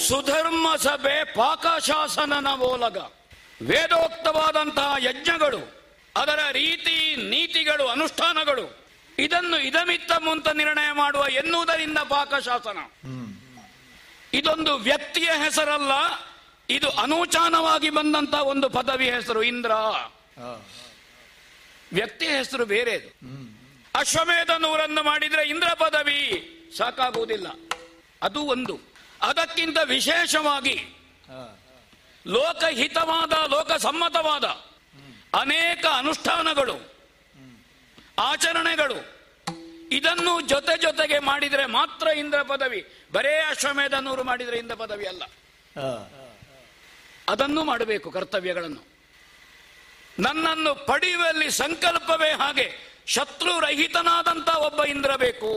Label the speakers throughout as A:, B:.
A: ಸುಧರ್ಮ ಸಭೆ ಪಾಕಶಾಸನನ ಮೂಲಕ ವೇದೋಕ್ತವಾದಂತಹ ಯಜ್ಞಗಳು ಅದರ ರೀತಿ ನೀತಿಗಳು ಅನುಷ್ಠಾನಗಳು ಇದನ್ನು ಇದಮಿತ್ತ ಮುಂತ ನಿರ್ಣಯ ಮಾಡುವ ಎನ್ನುವುದರಿಂದ ಪಾಕಶಾಸನ ಇದೊಂದು ವ್ಯಕ್ತಿಯ ಹೆಸರಲ್ಲ ಇದು ಅನೂಚಾನವಾಗಿ ಬಂದಂತ ಒಂದು ಪದವಿ ಹೆಸರು ಇಂದ್ರ ವ್ಯಕ್ತಿಯ ಹೆಸರು ಬೇರೆದು ಅಶ್ವಮೇಧ ನೂರನ್ನು ಮಾಡಿದ್ರೆ ಇಂದ್ರ ಪದವಿ ಸಾಕಾಗುವುದಿಲ್ಲ ಅದು ಒಂದು ಅದಕ್ಕಿಂತ ವಿಶೇಷವಾಗಿ ಲೋಕಹಿತವಾದ ಲೋಕಸಮ್ಮತವಾದ ಅನೇಕ ಅನುಷ್ಠಾನಗಳು ಆಚರಣೆಗಳು ಇದನ್ನು ಜೊತೆ ಜೊತೆಗೆ ಮಾಡಿದರೆ ಮಾತ್ರ ಇಂದ್ರ ಪದವಿ ಬರೇ ಅಶ್ವಮೇಧ ನೂರು ಮಾಡಿದರೆ ಇಂದ್ರ ಪದವಿ ಅಲ್ಲ ಅದನ್ನು ಮಾಡಬೇಕು ಕರ್ತವ್ಯಗಳನ್ನು ನನ್ನನ್ನು ಪಡೆಯುವಲ್ಲಿ ಸಂಕಲ್ಪವೇ ಹಾಗೆ ಶತ್ರುರಹಿತನಾದಂತ ಒಬ್ಬ ಇಂದ್ರ ಬೇಕು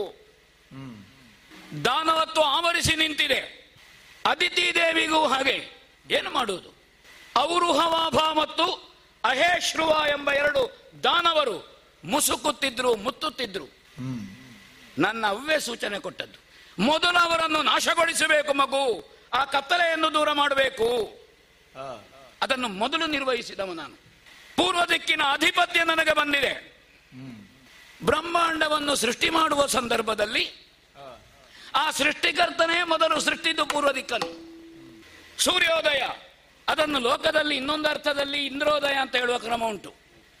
A: ದಾನವತ್ವ ಆವರಿಸಿ ನಿಂತಿದೆ ಅದಿತಿ ದೇವಿಗೂ ಹಾಗೆ ಏನು ಮಾಡುವುದು ಔರುಹವಾಭ ಮತ್ತು ಅಹೇಶ್ರುವ ಎಂಬ ಎರಡು ದಾನವರು ಮುಸುಕುತ್ತಿದ್ರು ಮುತ್ತುತ್ತಿದ್ರು ನನ್ನ ಅವ್ವೇ ಸೂಚನೆ ಕೊಟ್ಟದ್ದು ಮೊದಲು ಅವರನ್ನು ನಾಶಗೊಳಿಸಬೇಕು ಮಗು ಆ ಕತ್ತಲೆಯನ್ನು ದೂರ ಮಾಡಬೇಕು ಅದನ್ನು ಮೊದಲು ನಿರ್ವಹಿಸಿದವ ನಾನು ಪೂರ್ವ ದಿಕ್ಕಿನ ಅಧಿಪತ್ಯ ನನಗೆ ಬಂದಿದೆ ಬ್ರಹ್ಮಾಂಡವನ್ನು ಸೃಷ್ಟಿ ಮಾಡುವ ಸಂದರ್ಭದಲ್ಲಿ ಆ ಸೃಷ್ಟಿಕರ್ತನೇ ಮೊದಲು ಸೃಷ್ಟಿದ್ದು ಪೂರ್ವ ದಿಕ್ಕನ್ನು ಸೂರ್ಯೋದಯ ಅದನ್ನು ಲೋಕದಲ್ಲಿ ಇನ್ನೊಂದು ಅರ್ಥದಲ್ಲಿ ಇಂದ್ರೋದಯ ಅಂತ ಹೇಳುವ ಕ್ರಮ ಉಂಟು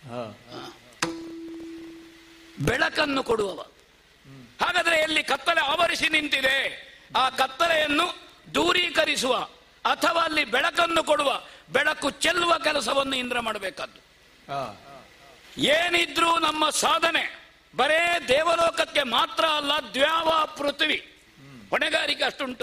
A: ಬೆಳಕನ್ನು ಕೊಡುವವ ಹಾಗಾದ್ರೆ ಎಲ್ಲಿ ಕತ್ತಲೆ ಆವರಿಸಿ ನಿಂತಿದೆ ಆ ಕತ್ತಲೆಯನ್ನು ದೂರೀಕರಿಸುವ ಅಥವಾ ಅಲ್ಲಿ ಬೆಳಕನ್ನು ಕೊಡುವ ಬೆಳಕು ಚೆಲ್ಲುವ ಕೆಲಸವನ್ನು ಇಂದ್ರ ಮಾಡಬೇಕಾದ್ದು ಏನಿದ್ರೂ ನಮ್ಮ ಸಾಧನೆ ಬರೇ ದೇವಲೋಕಕ್ಕೆ ಮಾತ್ರ ಅಲ್ಲ ದ್ಯಾವ ಪೃಥ್ವಿ ಹೊಣೆಗಾರಿಕೆ ಅಷ್ಟುಂಟು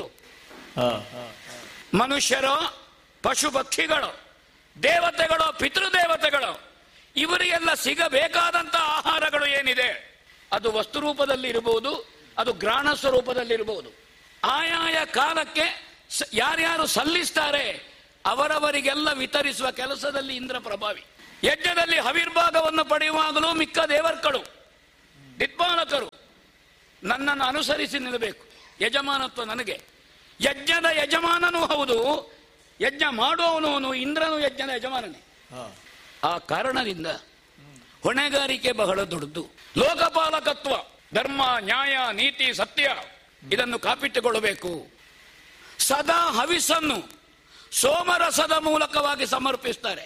A: ಮನುಷ್ಯರು ಪಶು ಪಕ್ಷಿಗಳು ದೇವತೆಗಳು ಪಿತೃದೇವತೆಗಳು ಇವರಿಗೆಲ್ಲ ಸಿಗಬೇಕಾದಂತ ಆಹಾರಗಳು ಏನಿದೆ ಅದು ವಸ್ತು ರೂಪದಲ್ಲಿ ಇರಬಹುದು ಅದು ಗ್ರಾಣ ಸ್ವರೂಪದಲ್ಲಿ ಇರಬಹುದು ಆಯಾಯ ಕಾಲಕ್ಕೆ ಸ- ಯಾರ್ಯಾರು ಸಲ್ಲಿಸ್ತಾರೆ ಅವರವರಿಗೆಲ್ಲ ವಿತರಿಸುವ ಕೆಲಸದಲ್ಲಿ ಇಂದ್ರ ಪ್ರಭಾವಿ ಯಜ್ಞದಲ್ಲಿ ಹವಿರ್ಭಾಗವನ್ನು ಪಡೆಯುವಾಗಲೂ ಮಿಕ್ಕ ದೇವರ್ಗಳು ದಿಕ್ಪಾಲಕರು ನನ್ನನ್ನು ಅನುಸರಿಸಿ ನಿಲ್ಲಬೇಕು ಯಜಮಾನತ್ವ ನನಗೆ ಯಜ್ಞದ ಯಜಮಾನನೂ ಹೌದು ಯಜ್ಞ ಮಾಡುವವನು ಅವನು ಇಂದ್ರನು ಯಜ್ಞದ ಯಜಮಾನನೇ ಆ ಕಾರಣದಿಂದ ಹೊಣೆಗಾರಿಕೆ ಬಹಳ ದೊಡ್ಡದು ಲೋಕಪಾಲಕತ್ವ ಧರ್ಮ ನ್ಯಾಯ ನೀತಿ ಸತ್ಯ ಇದನ್ನು ಕಾಪಿಟ್ಟುಕೊಳ್ಳಬೇಕು ಸದಾ ಹವಿಸ್ಸನ್ನು ಸೋಮರಸದ ಮೂಲಕವಾಗಿ ಸಮರ್ಪಿಸ್ತಾರೆ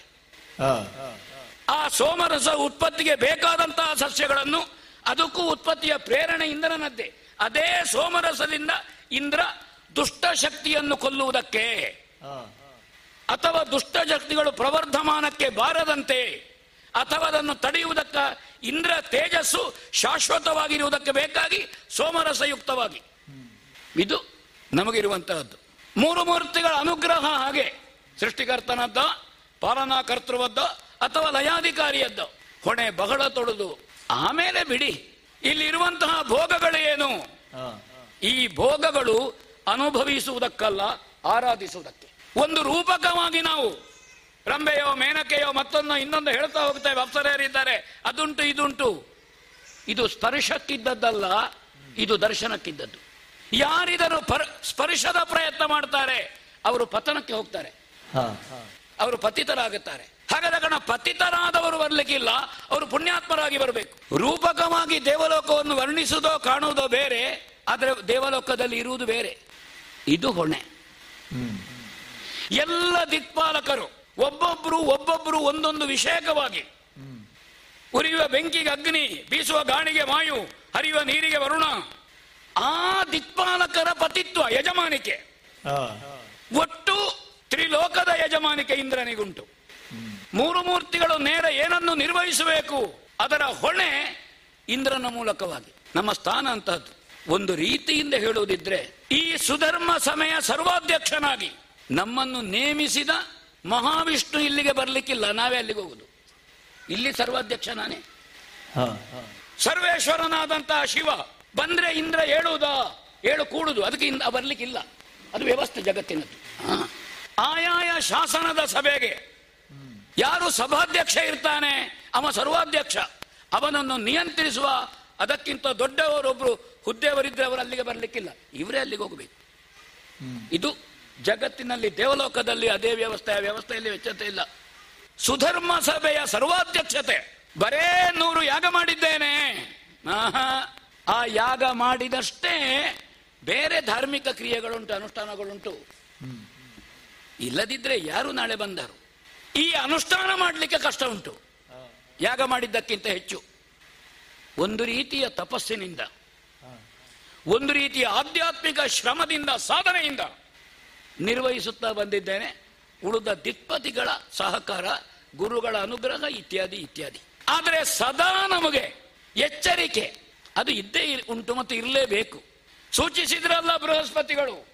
A: ಆ ಸೋಮರಸ ಉತ್ಪತ್ತಿಗೆ ಬೇಕಾದಂತಹ ಸಸ್ಯಗಳನ್ನು ಅದಕ್ಕೂ ಉತ್ಪತ್ತಿಯ ಪ್ರೇರಣೆ ಇಂದ್ರನದ್ದೇ ಅದೇ ಸೋಮರಸದಿಂದ ಇಂದ್ರ ದುಷ್ಟ ಶಕ್ತಿಯನ್ನು ಕೊಲ್ಲುವುದಕ್ಕೆ ಅಥವಾ ದುಷ್ಟ ಶಕ್ತಿಗಳು ಪ್ರವರ್ಧಮಾನಕ್ಕೆ ಬಾರದಂತೆ ಅಥವಾ ಅದನ್ನು ತಡೆಯುವುದಕ್ಕ ಇಂದ್ರ ತೇಜಸ್ಸು ಶಾಶ್ವತವಾಗಿರುವುದಕ್ಕೆ ಬೇಕಾಗಿ ಸೋಮರಸಯುಕ್ತವಾಗಿ ಇದು ನಮಗಿರುವಂತಹದ್ದು ಮೂರು ಮೂರ್ತಿಗಳ ಅನುಗ್ರಹ ಹಾಗೆ ಸೃಷ್ಟಿಕರ್ತನದ್ದ ಪಾಲನಾಕರ್ತೃವದ್ದ ಅಥವಾ ಲಯಾಧಿಕಾರಿಯದ್ದ ಹೊಣೆ ಬಹಳ ತೊಳೆದು ಆಮೇಲೆ ಬಿಡಿ ಇಲ್ಲಿರುವಂತಹ ಭೋಗಗಳೇನು ಈ ಭೋಗಗಳು ಅನುಭವಿಸುವುದಕ್ಕಲ್ಲ ಆರಾಧಿಸುವುದಕ್ಕೆ ಒಂದು ರೂಪಕವಾಗಿ ನಾವು ರಂಬೆಯೋ ಮೇನಕೆಯೋ ಮತ್ತೊಂದು ಇನ್ನೊಂದು ಹೇಳ್ತಾ ಹೋಗ್ತೇವೆ ಅಪ್ಸರೆಯರಿದ್ದಾರೆ ಅದುಂಟು ಇದುಂಟು ಇದು ಸ್ಪರ್ಶಕ್ಕಿದ್ದದ್ದಲ್ಲ ಇದು ದರ್ಶನಕ್ಕಿದ್ದದ್ದು ಯಾರಿದರು ಪರ ಸ್ಪರ್ಶದ ಪ್ರಯತ್ನ ಮಾಡ್ತಾರೆ ಅವರು ಪತನಕ್ಕೆ ಹೋಗ್ತಾರೆ ಅವರು ಪತಿತರಾಗುತ್ತಾರೆ ಹಾಗಾದ ಕಾರಣ ಪತಿತರಾದವರು ಬರ್ಲಿಕ್ಕಿಲ್ಲ ಅವರು ಪುಣ್ಯಾತ್ಮರಾಗಿ ಬರಬೇಕು ರೂಪಕವಾಗಿ ದೇವಲೋಕವನ್ನು ವರ್ಣಿಸುವುದೋ ಕಾಣುವುದೋ ಬೇರೆ ಆದರೆ ದೇವಲೋಕದಲ್ಲಿ ಇರುವುದು ಬೇರೆ ಇದು ಹೊಣೆ ಎಲ್ಲ ದಿಕ್ಪಾಲಕರು ಒಬ್ಬೊಬ್ರು ಒಬ್ಬೊಬ್ರು ಒಂದೊಂದು ವಿಷಯಕವಾಗಿ ಉರಿಯುವ ಬೆಂಕಿಗೆ ಅಗ್ನಿ ಬೀಸುವ ಗಾಳಿಗೆ ವಾಯು ಹರಿಯುವ ನೀರಿಗೆ ವರುಣ ಆ ದಿಕ್ಪಾಲಕರ ಪತಿತ್ವ ಯಜಮಾನಿಕೆ ಒಟ್ಟು ತ್ರಿಲೋಕದ ಯಜಮಾನಿಕೆ ಇಂದ್ರನಿಗುಂಟು ಮೂರು ಮೂರ್ತಿಗಳು ನೇರ ಏನನ್ನು ನಿರ್ವಹಿಸಬೇಕು ಅದರ ಹೊಣೆ ಇಂದ್ರನ ಮೂಲಕವಾಗಿ ನಮ್ಮ ಸ್ಥಾನ ಅಂತಹದ್ದು ಒಂದು ರೀತಿಯಿಂದ ಹೇಳುವುದಿದ್ರೆ ಈ ಸುಧರ್ಮ ಸಮಯ ಸರ್ವಾಧ್ಯಕ್ಷನಾಗಿ ನಮ್ಮನ್ನು ನೇಮಿಸಿದ ಮಹಾವಿಷ್ಣು ಇಲ್ಲಿಗೆ ಬರ್ಲಿಕ್ಕಿಲ್ಲ ನಾವೇ ಅಲ್ಲಿಗೆ ಹೋಗುದು ಇಲ್ಲಿ ಸರ್ವಾಧ್ಯಕ್ಷ ನಾನೇ ಸರ್ವೇಶ್ವರನಾದಂತಹ ಶಿವ ಬಂದ್ರೆ ಇಂದ್ರ ಹೇಳುವುದಾ ಹೇಳು ಕೂಡುದು ಅದಕ್ಕೆ ಇಂದ ಬರ್ಲಿಕ್ಕಿಲ್ಲ ಅದು ವ್ಯವಸ್ಥೆ ಜಗತ್ತಿನದ್ದು ಹಾ. ಆಯಾಯ ಶಾಸನದ ಸಭೆಗೆ ಯಾರು ಸಭಾಧ್ಯಕ್ಷ ಇರ್ತಾನೆ ಅವ ಸರ್ವಾಧ್ಯಕ್ಷ ಅವನನ್ನು ನಿಯಂತ್ರಿಸುವ ಅದಕ್ಕಿಂತ ದೊಡ್ಡವರೊಬ್ರು ಹುದ್ದೆಯವರಿದ್ರೆ ಅವರು ಅಲ್ಲಿಗೆ ಬರ್ಲಿಕ್ಕಿಲ್ಲ ಇವರೇ ಅಲ್ಲಿಗೆ ಹೋಗಬೇಕು ಇದು ಜಗತ್ತಿನಲ್ಲಿ ದೇವಲೋಕದಲ್ಲಿ ಅದೇ ವ್ಯವಸ್ಥೆ ಆ ವ್ಯವಸ್ಥೆಯಲ್ಲಿ ವೆಚ್ಚತೆ ಇಲ್ಲ ಸುಧರ್ಮ ಸಭೆಯ ಸರ್ವಾಧ್ಯಕ್ಷತೆ ಬರೇ ನೂರು ಯಾಗ ಮಾಡಿದ್ದೇನೆ ಆಹಾ, ಆ ಯಾಗ ಮಾಡಿದಷ್ಟೇ ಬೇರೆ ಧಾರ್ಮಿಕ ಕ್ರಿಯೆಗಳುಂಟು ಅನುಷ್ಠಾನಗಳುಂಟು ಇಲ್ಲದಿದ್ರೆ ಯಾರು ನಾಳೆ ಬಂದರು ಈ ಅನುಷ್ಠಾನ ಮಾಡಲಿಕ್ಕೆ ಕಷ್ಟ ಉಂಟು ಯಾಗ ಮಾಡಿದ್ದಕ್ಕಿಂತ ಹೆಚ್ಚು ಒಂದು ರೀತಿಯ ತಪಸ್ಸಿನಿಂದ ಒಂದು ರೀತಿಯ ಆಧ್ಯಾತ್ಮಿಕ ಶ್ರಮದಿಂದ ಸಾಧನೆಯಿಂದ ನಿರ್ವಹಿಸುತ್ತಾ ಬಂದಿದ್ದೇನೆ ಉಳಿದ ದಿಕ್ಪತಿಗಳ ಸಹಕಾರ ಗುರುಗಳ ಅನುಗ್ರಹ ಇತ್ಯಾದಿ ಇತ್ಯಾದಿ ಆದರೆ ಸದಾ ನಮಗೆ ಎಚ್ಚರಿಕೆ ಅದು ಇದ್ದೇ ಇರ್- ಉಂಟು ಮತ್ತು ಇರಲೇಬೇಕು ಸೂಚಿಸಿದ್ರಲ್ಲ ಬೃಹಸ್ಪತಿಗಳು